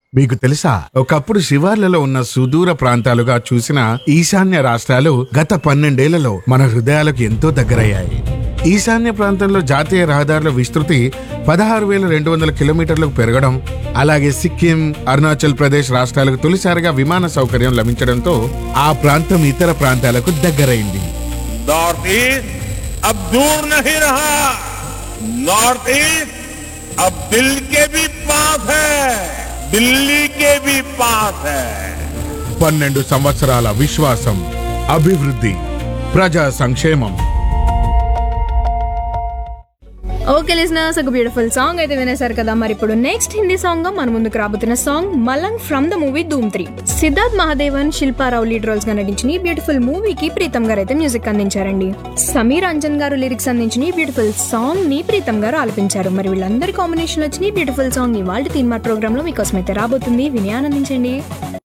మీకు తెలుసా ఒకప్పుడు శివార్లలో ఉన్న సుదూర ప్రాంతాలుగా చూసిన ఈశాన్య రాష్ట్రాలు గత పన్నెండేళ్లలో మన హృదయాలకు ఎంతో దగ్గరయ్యాయి ఈశాన్య ప్రాంతంలో జాతీయ రహదారుల విస్తృతి పదహారు వేల రెండు వందల కిలోమీటర్లకు పెరగడం అలాగే సిక్కిం అరుణాచల్ ప్రదేశ్ రాష్ట్రాలకు తొలిసారిగా విమాన సౌకర్యం లభించడంతో ఆ ప్రాంతం ఇతర ప్రాంతాలకు దగ్గరైంది नॉर्थ ईस्ट अब दूर नहीं रहा नॉर्थ ईस्ट अब दिल के भी पास है दिल्ली के भी पास है పన్నెండు సంవత్సరాల విశ్వాసం అభివృద్ధి ప్రజా సంక్షేమం ఓకే లిజనర్స్ ఒక బ్యూటిఫుల్ సాంగ్ అయితే వినేశారు కదా మరి ఇప్పుడు నెక్స్ట్ హిందీ సాంగ్ గా మన ముందుకు రాబోతున్న song Malang from the movie Dhoom three Siddharth Mahadevan Shilpa Rao lead roles గా నటించిన ఈ బ్యూటిఫుల్ మూవీకి ప్రీతం గారు అయితే మ్యూజిక్ అందించారండి సమీర్ అంజన్ గారు లిరిక్స్ అందించిన ఈ బ్యూటిఫుల్ సాంగ్ ని ప్రీతం గారు ఆలపించారు మరి వీళ్ళందరి కాంబినేషన్ వచ్చిన ఈ బ్యూటిఫుల్ సాంగ్ ఇవాళ తీన్మార్ ప్రోగ్రామ్ లో మీకోసం అయితే రాబోతుంది విని ఆనందించండి